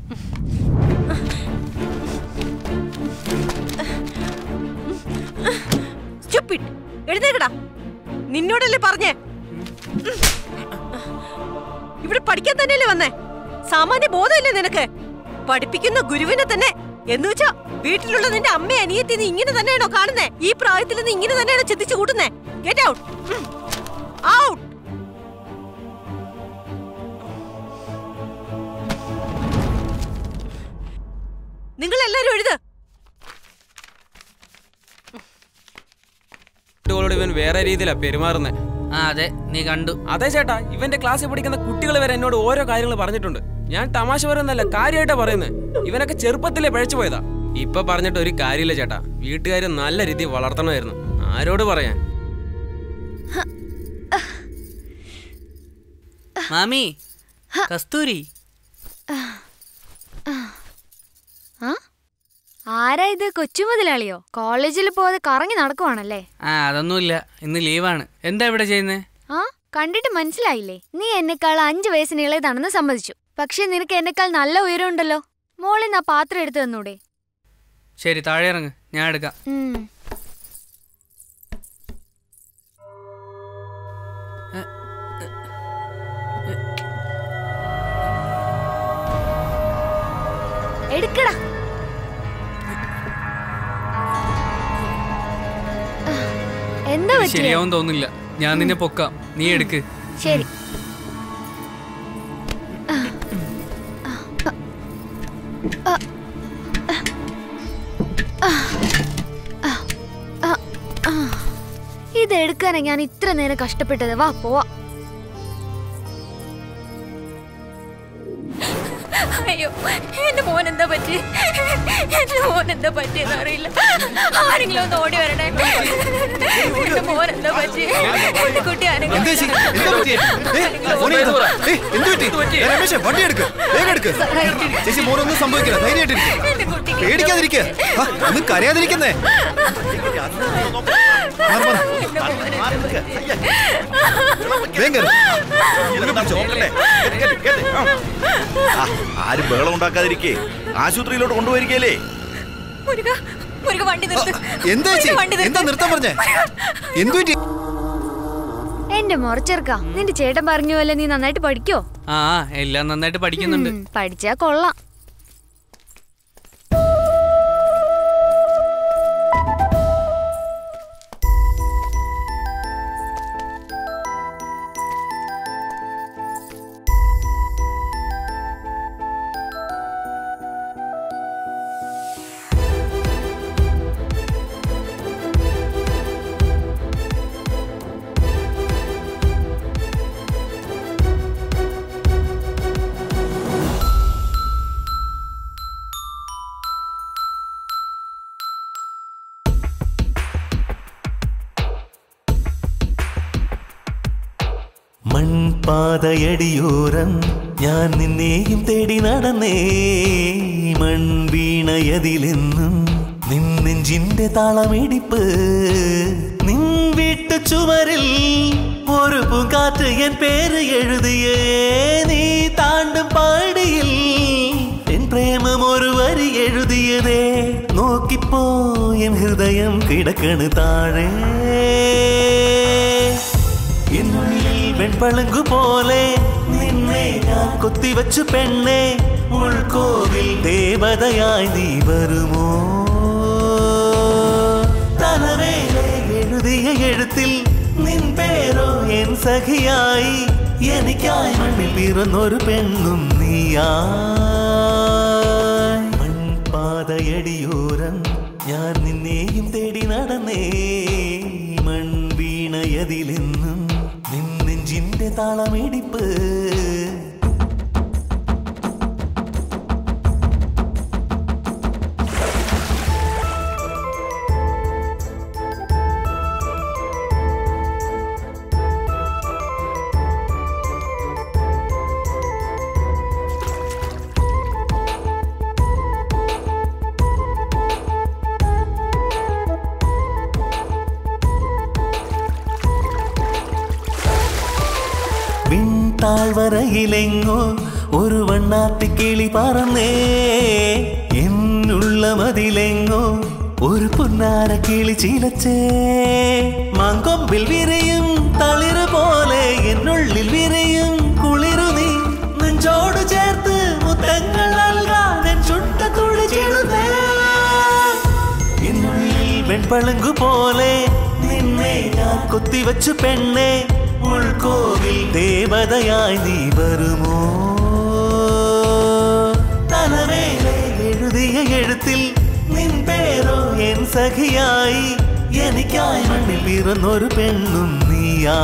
Stupid എഴുന്നേക്കടാ നിന്നോടല്ലേ പറഞ്ഞേ ഇവിടെ പഠിക്കാൻ തന്നെയല്ലേ വന്നേ സാമാന്യ ബോധമില്ലേ നിനക്ക് പഠിപ്പിക്കുന്ന ഗുരുവിനെ തന്നെ എന്ന് വെച്ചാ വീട്ടിലുള്ള നിന്റെ അമ്മ അനിയത്തി നീ ഇങ്ങനെ തന്നെയാണോ കാണുന്നേ ഈ പ്രായത്തിൽ നീ ഇങ്ങനെ തന്നെയാണോ ചിന്തിച്ചു കൂട്ടുന്നേ ഗെറ്റ് ഔട്ട് ഔട്ട് നിങ്ങൾ എല്ലാരും എഴുത് കുട്ടികളോട് ഇവൻ വേറെ രീതിയിലാ പെരുമാറുന്നത് ആ അതെ നീ കണ്ടു അതെ ചേട്ടാ ഇവന്റെ ക്ലാസ്സിൽ പഠിക്കുന്ന കുട്ടികൾ വരെ എന്നോട് ഓരോ കാര്യങ്ങൾ പറഞ്ഞിട്ടുണ്ട് ഞാൻ തമാശ പറയുന്നല്ല കാര്യമായിട്ടാ പറയുന്നത് ഇവനൊക്കെ ചെറുപ്പത്തിലേ പഴച്ചു പോയതാ ഇപ്പൊ പറഞ്ഞിട്ട് ഒരു കാര്യമില്ല ചേട്ടാ വീട്ടുകാര് നല്ല രീതിയിൽ വളർത്തണമായിരുന്നു ആരോട് പറയാൻ മാമി കസ്തൂരി ആ ആരാ ഇത് കൊച്ചു മുതലാളിയോ കോളേജിൽ പോകാതെ കറങ്ങി നടക്കുവാണല്ലേ ആ അതൊന്നുമില്ല ഇന്ന് ലീവാണ് എന്താ ഇവിടെ ചെയ്യുന്നേ ആ കണ്ടിട്ട് മനസ്സിലായില്ലേ നീ എന്നെക്കാൾ അഞ്ചു വയസ്സിന് ഇളയതാണെന്ന് സമ്മതിച്ചു പക്ഷെ നിനക്ക് എന്നെക്കാൾ നല്ല ഉയരമുണ്ടല്ലോ മോളിൽ നിന്ന് ആ പാത്രം എടുത്തു തന്നൂടെ ശരി താഴെ ഇറങ്ങ് ഞാൻ എടുക്കാം ഉം. എടുക്കടാ ആ, എന്താ ഇത് പറ്റിയ ശരിയാവും തോന്നില്ല ഞാൻ നിന്നെ പൊക്കാം നീ എടുക്ക് ശരി ഇത് എടുക്കാനാ ഞാൻ ഇത്ര നേരം കഷ്ടപ്പെട്ടത് വാ പോവാ അയ്യോ എന്റെ മോൻ എന്താ പറ്റി എന്റെ മോൻ എന്താ പറ്റിയെന്ന് അറിയില്ല ആരെങ്കിലും ഒന്ന് ഓടി വരണേ എന്റെ മോൻ എന്താ പറ്റി എന്റെ കുട്ടി ആരെങ്കിലും എന്താ ചേച്ചി? എന്താ പറ്റിയെ? ഏയ്, ഫോണിൽ ഇരുന്നോ? ഏയ്, എന്ത് പറ്റി? ഏയ്, രമേശേ, വണ്ടി എടുക്ക് വേഗം എടുക്ക് ചേച്ചി മോനൊന്നും സംഭവിക്കില്ല ധൈര്യമായിട്ടിരിക്കും പേടിക്കാതിരിക്കുക ഒന്നും കരയാതിരിക്കുന്നേ മാറ്, മാറ്. വേഗം കേറ്. ഇതൊക്കെ പിടിച്ചോ. കേട്ട്, കേട്ട്, കേട്ട്. ആ. ആ, ആരും ബഹളം ഉണ്ടാക്കാതിരിക്കേ ആശുപത്രിയിലോട്ട് കൊണ്ടുപോയിരിക്കല്ലേ മുരുക മുരുക വണ്ടി നിർത്ത് എന്താ ചേച്ചി മുരുക, വണ്ടി എന്താ നിർത്ത്. നിർത്താൻ പറഞ്ഞേ എന്തു പറ്റി എന്റെ മുറച്ചെറുക്ക നിന്റെ ചേട്ടൻ പറഞ്ഞു പോലെ നീ നന്നായിട്ട് പഠിക്കോ ആ എല്ലാം നന്നായിട്ട് പഠിക്കുന്നുണ്ട് ഉം, പഠിച്ചാ കൊള്ളാം മൺപാതയടിയോരം ഞാൻ നിന്നെയും തേടി നടന്നേ മൺവീണയതിലെന്നും നിൻ നെഞ്ചിന്റെ താളമിടിപ്പ് നിൻ വീട്ടു ചുവരിൽ ഒരു പൂങ്കാറ്റ് എൻ പേര് എഴുതിയേ നീ താണ്ടും പാടിയിൽ എൻ പ്രേമം ഒരു വരി എഴുതിയതേ നോക്കിപ്പോ എൻ ഹൃദയം കിടക്കണ് താഴെ എന്നുള്ളിൽ വെൺപളുങ്കു പോലെ നിന്നെ ഞാൻ കൊത്തിവച്ചു പെണ്ണെ ഉൾക്കോവിൽ ദേവതയായി നീ വരുമോ തലവേലെ എഴുതിയ എഴുത്തിൽ നിൻ പേരോ എൻ സഖിയായി എനിക്കായി മണ്ണിൽ പിറന്നൊരു പെണ്ണും നീയാ മൺപാതയടിയോരം ഞാൻ നിന്നെയും തേടി നടന്നേ മൺവീണയതിലെന്നും നിൻ നെഞ്ചിന്റെ താളമിടിപ്പ് വിൺതാഴ്വരയിലെങ്ങോ ഒരു വണ്ണാത്തി കിളി പറന്നേ എന്നുള്ള മതിലെങ്ങോ ഒരു പൊന്നാര കിളി ചീലച്ചേ മാങ്കൊമ്പിൽ വിരയും തളിര് പോലെ എന്നുള്ളിൽ വിരയും കുളിരു നീ നെഞ്ചോട് ചേർത്ത് മുത്തങ്ങൾ നൽകാൻ എൻ ചുട്ട തുള്ളി ചെളുതേ എന്നുള്ളിൽ വെൺപളുങ്കു പോലെ നിന്നെ ഞാൻ കൊത്തിവച്ചു പെണ്ണെ ഉൾക്കോവിൽ ദേവതയായി നീ വരുമോ തലമേലെ എഴുതിയ എഴുത്തിൽ നിൻ പേരോ എൻ സഖിയായി എനിക്കായി മണ്ണിൽ പിറന്നൊരു പെണ്ണും നീയാ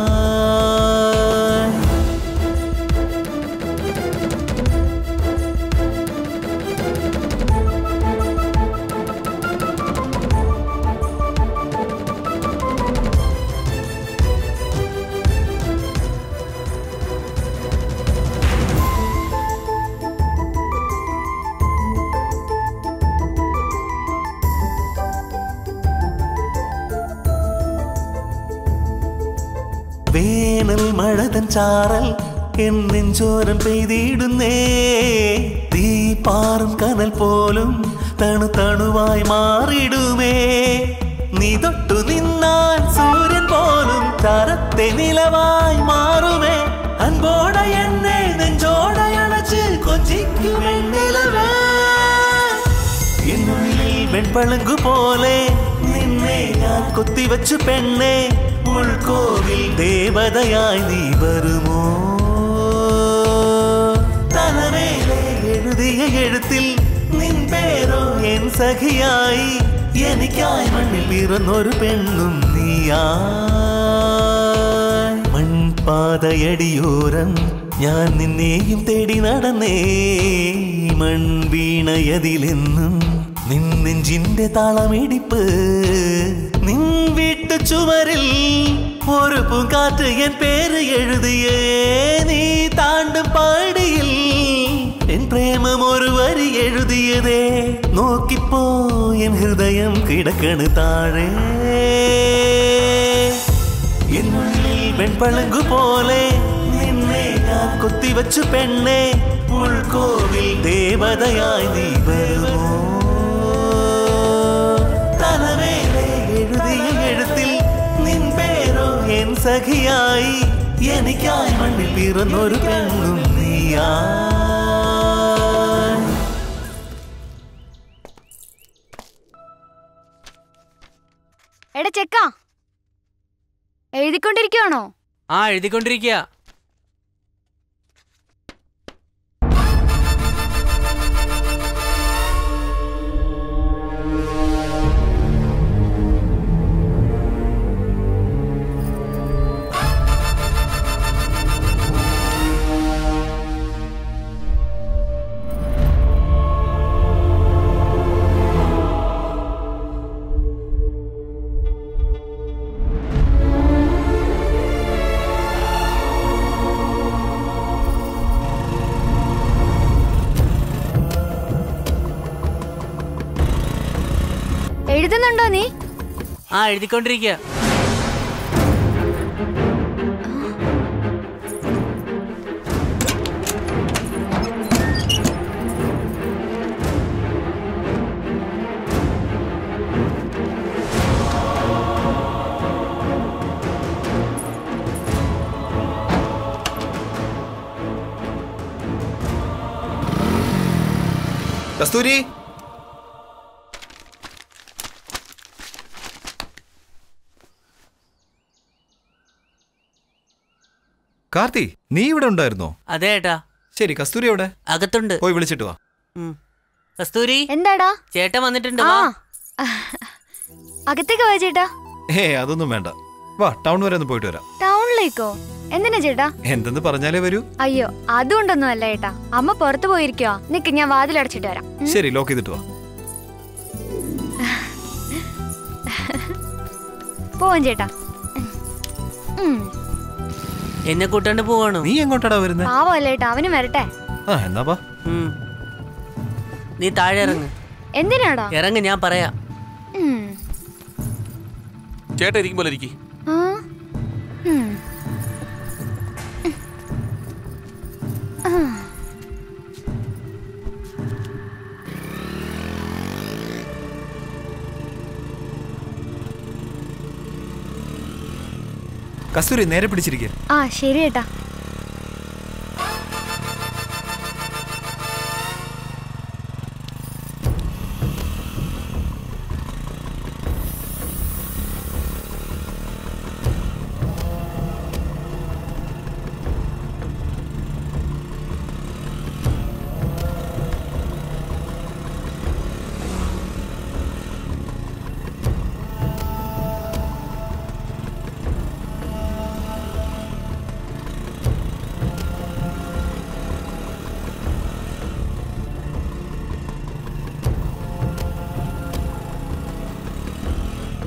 വേനൽ മഴതൻ ചാറൽ എൻ നെഞ്ചോരം പെയ്തിടുന്നേ തീ പാറും കനൽ പോലും തണു തണുവായി മാറിടുമേ നീ തൊട്ടു നിന്നാൽ സൂര്യൻ പോലും ചരത്തെ നിലവായി മാറുമേ അൻപോടെ എന്നെ നെഞ്ചോടെ അണച്ച് കൊഞ്ചിക്കുമെന്നിലവേ എന്നുള്ളിൽ വെൺപളുങ്കു പോലെ നിന്നെ ഞാൻ കൊത്തിവച്ചു പെണ്ണെ ഉൾക്കോവിൽ ദേവതയായി നീ വരുമോ തലമേലെ എഴുതിയ എഴുത്തിൽ നിൻ പേരോ എൻ സഖിയായി എനിക്കായി മണ്ണിൽ പിറന്നൊരു പെണ്ണും നീയാ മൺപാതയടിയോരം ഞാൻ നിന്നെയും തേടി നടന്നേ മൺവീണയതിലെന്നും നിൻ നെഞ്ചിന്റെ താളമിടിപ്പ് നിൻ വീട്ടു ചുവരിൽ ഒരു പൂങ്കാറ്റ് എൻ പേര് എഴുതിയേ നീ താണ്ടും പാടിയിൽ എൻ പ്രേമം ഒരു വരി എഴുതിയതേ നോക്കിപ്പോ എൻ ഹൃദയം കിടക്കണ് താഴെ എന്നുള്ളിൽ വെൺപളുങ്കു പോലെ നിന്നെ ഞാൻ കൊത്തിവച്ചു പെണ്ണെ ഉൾക്കോവിൽ ദേവതയായി നീ വരുമോ തലമേലെ എഴുതിയ എഴുത്തിൽ നിൻ പേരോ എൻ സഖിയായി എനിക്കായി മണ്ണിൽ പിറന്നൊരു പെണ്ണും നീയാ എടാ ചെക്ക എഴുതിക്കൊണ്ടിരിക്കുവാണോ ആ എഴുതിക്കൊണ്ടിരിക്കുക എഴുതുന്നുണ്ടോ നീ ആ എഴുതിക്കൊണ്ടിരിക്കുക കസ്തൂരി കാർത്തി നീ ഇവിടെ ഉണ്ടായിരുന്നോ അതെ ഏട്ടാ ശരി കസ്തൂരി എവിടെ അകത്തുണ്ട് പോയി വിളിച്ചിട്ട് വാ ഉം. കസ്തൂരി എന്താടാ ചേട്ടൻ വന്നിട്ടുണ്ട് ആ വാ. അകത്തേക്ക് വാ ചേട്ടാ ഏ അതൊന്നും വേണ്ട വാ ടൗൺ വരെ ഒന്ന് പോയിട്ട് വരാം ടൗണിലേക്കോ എന്തിനാ ചേട്ടാ എന്തെന്ന് പറഞ്ഞാലേ വരൂ അയ്യോ അതുകൊണ്ടൊന്നും അല്ല ചേട്ടാ അമ്മ പുറത്തു പോയിരിക്കുവാ നിക്ക് ഞാൻ വാതിലടച്ചിട്ട് വരാം ഉം. ശരി ലോക്ക് ചെയ്തിട്ട് വാ പോവാം ചേട്ടാ ഉം. എന്നെ കൂട്ടാണ്ട് പോവാണോ നീ എങ്ങോട്ടാടാ വരുന്നത് പാവമല്ലേ ചേട്ടാ അവനും വരട്ടെ ആ എന്നാ വാ ഉം. നീ താഴെ ഇറങ്ങ് എന്തിനാടാ ഇറങ്ങ് ഞാൻ പറയാം ഉം. ചേട്ടാ ഇരിക്കും പോലെ ഇരിക്കും ആ? ഉം. ആ. കസ്തൂരി നേരെ പിടിച്ചിരിക്കുക ആ ശരി ഏട്ടാ